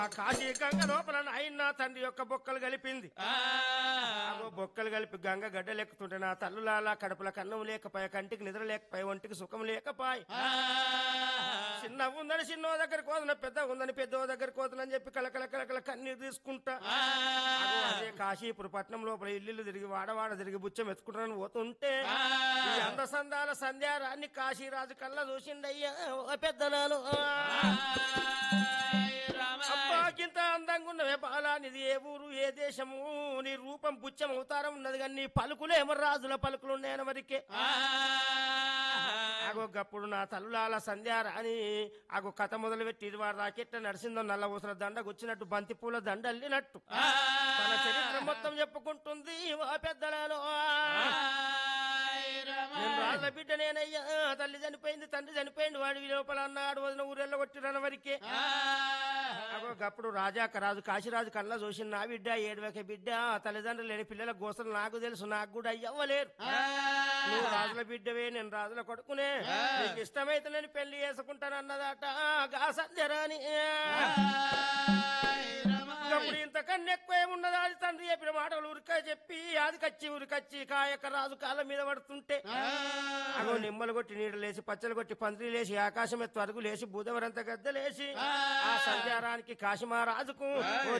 ఆ కాశీ గంగ లోపల నాయన తండ్రి యొక్క బొక్కలు కలిపింది అగో బొక్కలు కలిపి గంగ గడ్డలెక్కుతుంటే నా తల్లులాల కడుపుల కన్నం లేకపాయ కంటికి నిద్ర లేకపాయ ఒంటికి సుఖం లేకపాయ చిన్న ఉందని చిన్నో దగ్గర కోదన పెద్ద ఉందని పెద్ద దగ్గర కోదనని చెప్పి కలకల కలకల కన్నీరు తీసుకుంటా అగో అదే కాశీపుర పట్నం లోపల ఇల్లు తిరిగి వాడవాడ తిరిగి బుచ్చం ఎత్తుకుంటానని పోతుంటే ఈ అందసందాల సంధ్యారాన్ని కాశీరాజు కల్లా చూసిండయ్యా ఓ పెద్దనాలు అబ్బాకింత అందంగా ఉన్నవే బాలా నీది ఏ ఊరు ఏ దేశము నీ రూపం పుచ్చం అవతారం ఉన్నది కానీ నీ పలుకులు ఏమో రాజుల పలుకులు ఉన్నాయని వరకే ఆగో గప్పుడు నా తల్లులాల సంధ్యారాని ఆగో కథ మొదలు పెట్టి ఇది వాడు రాకెట్ట నడిచిందో నల్ల ఊసల దండ గుచ్చినట్టు బంతి పూల దండ అల్లినట్టు తన చరిత్ర మొత్తం చెప్పుకుంటుంది ఆ పెద్దలలో నేను రాళ్ళ బిడ్డ నేనయ్యా తల్లి చనిపోయింది తండ్రి చనిపోయింది వాడి లోపల అన్నాడు వదిన ఊరెళ్ళ కొట్టిరన్న వరకే అగో గప్పుడు రాజాక రాజు కాశీరాజు కళ్ళ చూసి నా బిడ్డ ఏడువక బిడ్డ తల్లిదండ్రులు లేని పిల్లల గోసలు నాకు తెలుసు నాకు కూడా అయ్యవ్వలేరు నువ్వు రాజుల బిడ్డవే నేను రాజుల కొడుకునే నీకు ఇష్టమైతే నేను పెళ్లి చేసుకుంటాను అన్నదట గా సంధ్యరాని అప్పుడు ఇంతకన్నా ఎక్కువ ఏమున్నదా అది తండ్రి చెప్పిన మాటలు ఉరికా చెప్పి ఆదికచ్చి ఉరికచ్చి కాయక రాజు కాళ్ళ మీద పడుతుంటే అగో నిమ్మలు కొట్టి నీళ్ళు లేసి పచ్చలు కొట్టి పందిరి లేసి ఆకాశం ఎత్తు అరుగు లేసి బుధవరంత గద్దెలేసి ఆ సంచారానికి కాశీమహారాజుకు ఓ